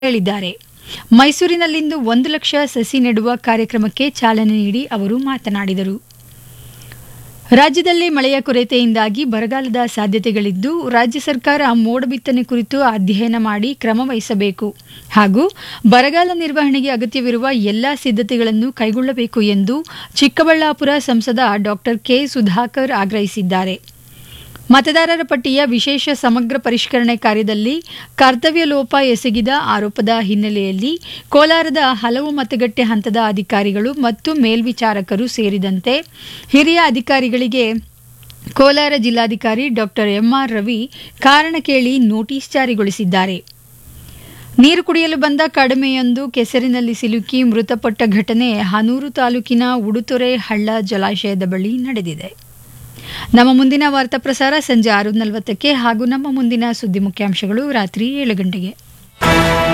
ಹೇಳಿದ್ದಾರೆ ಮೈಸೂರಿನಲ್ಲಿಂದು ಒಂದು ಲಕ್ಷ ಸಸಿ ನೆಡುವ ಕಾರ್ಯಕ್ರಮಕ್ಕೆ ಚಾಲನೆ ನೀಡಿ ಅವರು ಮಾತನಾಡಿದರು ರಾಜ್ಯದಲ್ಲಿ ಮಳೆಯ ಕೊರತೆಯಿಂದಾಗಿ ಬರಗಾಲದ ಸಾಧ್ಯತೆಗಳಿದ್ದು ರಾಜ್ಯ ಸರ್ಕಾರ ಮೋಡ ಬಿತ್ತನೆ ಕುರಿತು ಅಧ್ಯಯನ ಮಾಡಿ ಕ್ರಮ ವಹಿಸಬೇಕು ಹಾಗೂ ಬರಗಾಲ ನಿರ್ವಹಣೆಗೆ ಅಗತ್ಯವಿರುವ ಎಲ್ಲಾ ಸಿದ್ಧತೆಗಳನ್ನು ಕೈಗೊಳ್ಳಬೇಕು ಎಂದು ಚಿಕ್ಕಬಳ್ಳಾಪುರ ಸಂಸದ ಡಾಕ್ಟರ್ ಕೆ ಸುಧಾಕರ್ ಆಗ್ರಹಿಸಿದ್ದಾರೆ ಮತದಾರರ ಪಟ್ಟಿಯ ವಿಶೇಷ ಸಮಗ್ರ ಪರಿಷ್ಕರಣೆ ಕಾರ್ಯದಲ್ಲಿ ಕರ್ತವ್ಯ ಲೋಪ ಎಸಗಿದ ಆರೋಪದ ಹಿನ್ನೆಲೆಯಲ್ಲಿ ಕೋಲಾರದ ಹಲವು ಮತಗಟ್ಟೆ ಹಂತದ ಅಧಿಕಾರಿಗಳು ಮತ್ತು ಮೇಲ್ವಿಚಾರಕರು ಸೇರಿದಂತೆ ಹಿರಿಯ ಅಧಿಕಾರಿಗಳಿಗೆ ಕೋಲಾರ ಜಿಲ್ಲಾಧಿಕಾರಿ ಡಾಕ್ಟರ್ ಎಂಆರ್ ರವಿ ಕಾರಣ ಕೇಳಿ ನೋಟಿಸ್ ಜಾರಿಗೊಳಿಸಿದ್ದಾರೆ ನೀರು ಕುಡಿಯಲು ಬಂದ ಕಡಿಮೆಯೊಂದು ಕೆಸರಿನಲ್ಲಿ ಸಿಲುಕಿ ಮೃತಪಟ್ಟ ಘಟನೆ ಹನೂರು ತಾಲೂಕಿನ ಉಡುತೊರೆ ಹಳ್ಳ ಜಲಾಶಯದ ಬಳಿ ನಡೆದಿದೆ ನಮ್ಮ ಮುಂದಿನ ವಾರ್ತಾ ಪ್ರಸಾರ ಸಂಜೆ ಆರು ನಲವತ್ತಕ್ಕೆ ಹಾಗೂ ನಮ್ಮ ಮುಂದಿನ ಸುದ್ದಿ ಮುಖ್ಯಾಂಶಗಳು ರಾತ್ರಿ ಏಳು ಗಂಟೆಗೆ